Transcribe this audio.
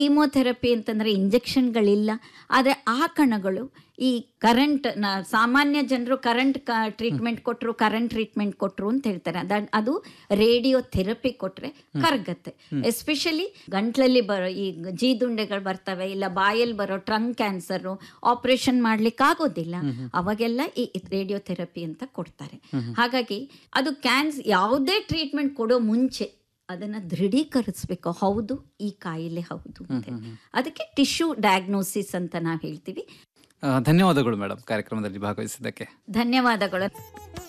chemotherapy ಅಂತಂದ್ರೆ ಇಂಜೆಕ್ಷನ್ಗಳಿಲ್ಲ ಆದರೆ ಆ ಕಣಗಳು ಈ ಕರೆಂಟ್ ಸಾಮಾನ್ಯ ಜನರು ಕರೆಂಟ್ ಟ್ರೀಟ್ಮೆಂಟ್ ಕೊಟ್ಟರು ಕರೆಂಟ್ ಟ್ರೀಟ್ಮೆಂಟ್ ಕೊಟ್ಟರು ಅಂತ ಹೇಳ್ತಾರೆ ಅದ ಅದು ರೇಡಿಯೋ ಥೆರಪಿ ಕೊಟ್ಟರೆ ಕರಗತ್ತೆ ಎಸ್ಪೆಷಲಿ ಗಂಟ್ಲಲ್ಲಿ ಬರೋ ಈ ಜೀದುಂಡೆಗಳು ಬರ್ತವೆ ಇಲ್ಲ ಬಾಯಲ್ಲಿ ಬರೋ ಟ್ರಂಕ್ ಕ್ಯಾನ್ಸರು ಆಪರೇಷನ್ ಮಾಡ್ಲಿಕ್ಕೆ ಆಗೋದಿಲ್ಲ ಅವಾಗೆಲ್ಲ ಈ ರೇಡಿಯೋ ಥೆರಪಿ ಅಂತ ಕೊಡ್ತಾರೆ ಹಾಗಾಗಿ ಅದು ಕ್ಯಾನ್ಸ್ ಯಾವುದೇ ಟ್ರೀಟ್ಮೆಂಟ್ ಕೊಡೋ ಮುಂಚೆ ಅದನ್ನ ದೃಢೀಕರಿಸ್ಬೇಕು ಹೌದು ಈ ಕಾಯಿಲೆ ಹೌದು ಅಂತ ಅದಕ್ಕೆ ಟಿಶ್ಯೂ ಡಯಾಗ್ನೋಸಿಸ್ ಅಂತ ನಾವು ಹೇಳ್ತೀವಿ ಆ, ಧನ್ಯವಾದಗಳು ಮೇಡಮ್ ಕಾರ್ಯಕ್ರಮದಲ್ಲಿ ಭಾಗವಹಿಸಿದ್ದಕ್ಕೆ ಧನ್ಯವಾದಗಳು